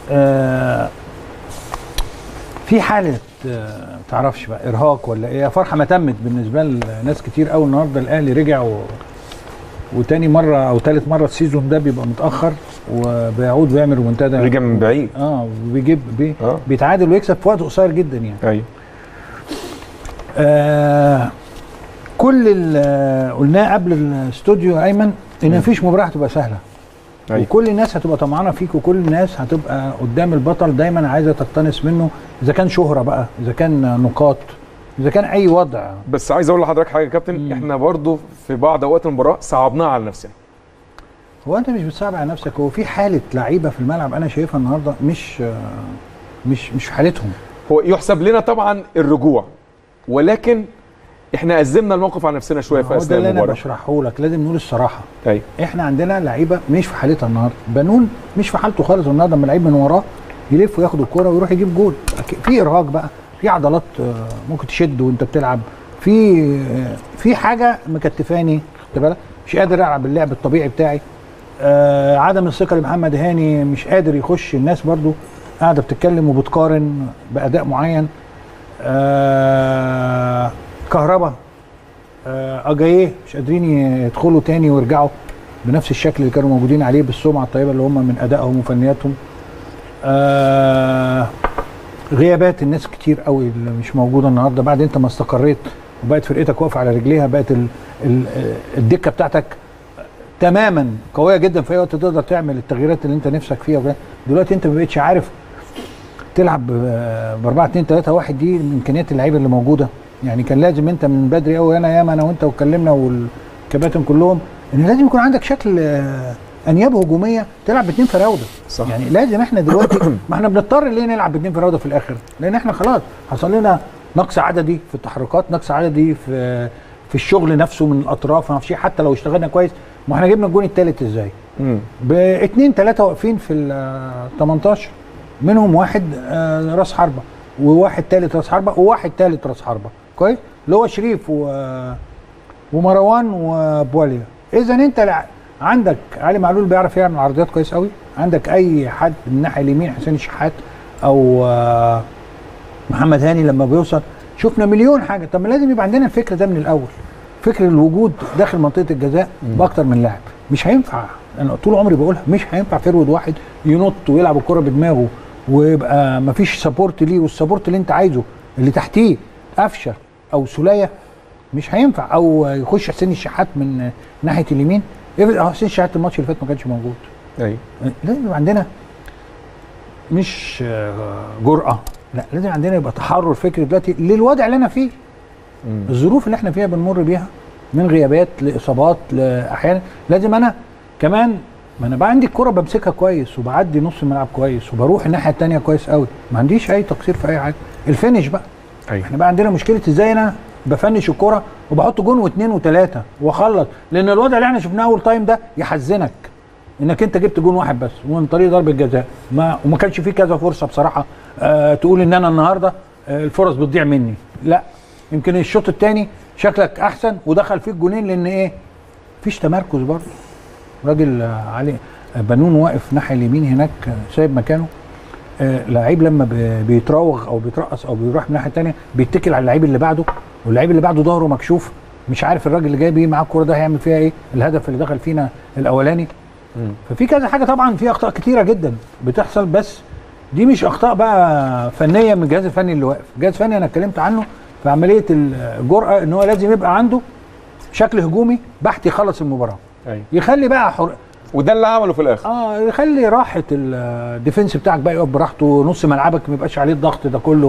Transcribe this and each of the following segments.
آه في حاله آه تعرفش بقى ارهاق ولا ايه فرحه ما تمت بالنسبه لناس كتير قوي النهارده الاهلي رجع و... وتاني مره او تالت مره السيزون ده بيبقى متاخر وبيعود ويعمل رومنتادا رجع من بعيد اه وبيجيب بي... اه بيتعادل ويكسب في وقت قصير جدا يعني ايوه آه كل اللي قلناه قبل الاستوديو يا ايمن ان مفيش مباراه هتبقى سهله ايوه وكل الناس هتبقى طمعانه فيك وكل الناس هتبقى قدام البطل دايما عايزه تقتنص منه اذا كان شهره بقى اذا كان نقاط اذا كان اي وضع بس عايز اقول لحضرتك حاجه يا كابتن مم. احنا برضو في بعض اوقات المباراه صعبناها على نفسنا هو انت مش بتصعب على نفسك هو في حاله لعيبه في الملعب انا شايفها النهارده مش آه، مش مش في حالتهم هو يحسب لنا طبعا الرجوع ولكن احنا أزمنا الموقف على نفسنا شويه في هو ده اثناء اللي انا المباراه بشرحه لك لازم نقول الصراحه ايوه احنا عندنا لعيبه مش في حالتها النهارده بنون مش في حالته خالص النهارده لما لعيب من وراه يلف وياخد الكوره ويروح يجيب جول أكيد في ارهاق بقى في عضلات آه، ممكن تشد وانت بتلعب في آه، في حاجه مكتفاني خد بالك مش قادر العب اللعب الطبيعي بتاعي آه عدم الثقه لمحمد هاني مش قادر يخش الناس برضو قاعده بتتكلم وبتقارن باداء معين آه كهربا آه اجاييه مش قادرين يدخلوا تاني ويرجعوا بنفس الشكل اللي كانوا موجودين عليه بالسمعه الطيبه اللي هم من ادائهم وفنياتهم آه غيابات الناس كتير قوي اللي مش موجوده النهارده بعد انت ما استقريت وبقت فرقتك واقفه على رجليها بقت ال ال الدكه بتاعتك تماما قويه جدا في اي وقت تقدر تعمل التغييرات اللي انت نفسك فيها وكده. دلوقتي انت ما بقتش عارف تلعب ب 4 2 3 1 دي من امكانيات اللعيبه اللي موجوده يعني كان لازم انت من بدري قوي انا ياما انا وانت واتكلمنا والكباتن كلهم ان لازم يكون عندك شكل آه، انياب هجوميه تلعب باثنين فراوده صح. يعني لازم احنا دلوقتي ما احنا بنضطر ليه نلعب باثنين فراوده في الاخر لان احنا خلاص حصل لنا نقص عددي في التحركات نقص عددي في في الشغل نفسه من الاطراف ما اعرفش إيه، حتى لو اشتغلنا كويس ما احنا جبنا الجون الثالث ازاي امم باثنين ثلاثه واقفين في ال 18 منهم واحد آه، راس حربه وواحد ثالث راس حربه وواحد ثالث راس حربه كويس اللي هو شريف و ومروان وبواليا اذا انت لع- عندك علي معلول بيعرف يعمل عرضيات كويس قوي عندك اي حد من الناحيه اليمين حسين الشحات او آه، محمد هاني لما بيوصل شفنا مليون حاجه طب ما لازم يبقى عندنا الفكر ده من الاول فكر الوجود داخل منطقه الجزاء باكتر من لاعب مش هينفع انا طول عمري بقولها مش هينفع فيرود واحد ينط ويلعب الكره بدماغه ويبقى مفيش سبورت ليه والسبورت اللي انت عايزه اللي تحتيه قفشه او سوليه مش هينفع او يخش حسين الشحات من ناحيه اليمين افرض اه حسين الشحات الماتش اللي فات ما كانش موجود ايوه لازم يبقى عندنا مش آه، جرأة لا لازم عندنا يبقى تحرر فكري دلوقتي للوضع اللي انا فيه مم. الظروف اللي احنا فيها بنمر بيها من غيابات لاصابات لاحيانا لازم انا كمان ما انا بقى عندي الكرة بمسكها كويس وبعدي نص الملعب كويس وبروح الناحيه الثانيه كويس قوي ما عنديش اي تقصير في اي حاجه الفينش بقى ايوه احنا بقى عندنا مشكله ازاي انا بفنش الكرة وبحط جون واثنين وثلاثه واخلص لان الوضع اللي احنا شفناه اول تايم ده يحزنك انك انت جبت جون واحد بس ومن طريق ضربه جزاء ما وما كانش فيه كذا فرصه بصراحه آه تقول ان انا النهارده آه الفرص بتضيع مني لا يمكن الشوط الثاني شكلك احسن ودخل فيك جونين لان ايه مفيش تمركز برضه راجل آه علي آه بنون واقف ناحيه اليمين هناك آه سايب مكانه آه لعيب لما بي- بيتراوغ او بيترقص او بيروح من الناحيه الثانيه بيتكل على اللعيب اللي بعده واللعيب اللي بعده ظهره مكشوف مش عارف الراجل اللي جاي بيه معاه الكوره ده هيعمل فيها ايه الهدف اللي دخل فينا الاولاني مم. ففي كذا حاجه طبعا في اخطاء كتيره جدا بتحصل بس دي مش اخطاء بقى فنيه من الجهاز الفني اللي واقف الجهاز الفني انا اتكلمت عنه في عمليه الجرأه ان هو لازم يبقى عنده شكل هجومي بحت يخلص المباراه ايوه يخلي بقى حر... وده اللي عمله في الاخر اه يخلي راحه الديفنس بتاعك بقى يقف براحته نص ملعبك ما يبقاش عليه الضغط ده كله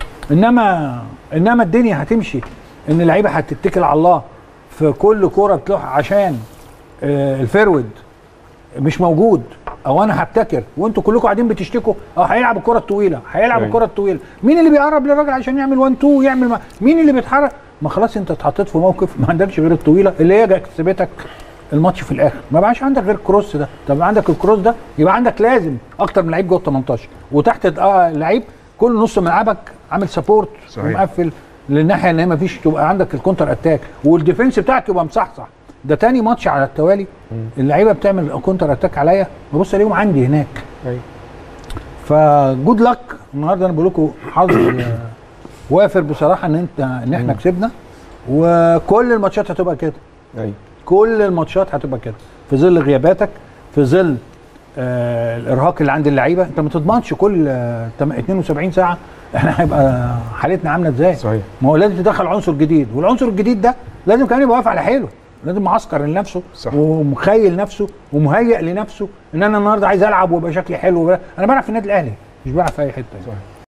انما انما الدنيا هتمشي ان اللعيبه هتتكل على الله في كل كوره بتروح عشان آه الفيرود مش موجود او انا هبتكر وانتوا كلكم قاعدين بتشتكوا اه هيلعب الكره الطويله هيلعب أيوة. الكره الطويله مين اللي بيقرب للراجل عشان يعمل 1 2 يعمل ما مين اللي بيتحرك ما خلاص انت اتحطيت في موقف ما عندكش غير الطويله اللي هي كسبتك الماتش في الاخر ما بقاش عندك غير الكروس ده طب عندك الكروس ده يبقى عندك لازم اكتر من لعيب جوه ال 18 وتحت اه لعيب كل نص ملعبك عامل سبورت صحيح. ومقفل للناحيه اللي هي ما فيش تبقى عندك الكونتر اتاك والديفنس بتاعك يبقى مصحصح ده تاني ماتش على التوالي اللعيبه بتعمل كونتر اتاك عليا ببص الاقيهم عندي هناك ايوه فجود لك النهارده انا بقول لكم حظ آه، وافر بصراحه ان انت ان احنا كسبنا وكل الماتشات هتبقى كده ايوه كل الماتشات هتبقى كده في ظل غياباتك في ظل آه الارهاق اللي عند اللعيبه انت ما تضمنش كل آه تم- 72 ساعه احنا هيبقى حالتنا عامله ازاي صحيح ما هو لازم تدخل عنصر جديد والعنصر الجديد ده لازم كمان يبقى واقف على حيله لازم معسكر لنفسه صح. ومخيل نفسه ومهيئ لنفسه ان انا النهارده عايز العب ويبقى شكلي حلو وبقى. انا بلعب في النادي الاهلي مش بلعب في اي حته صحيح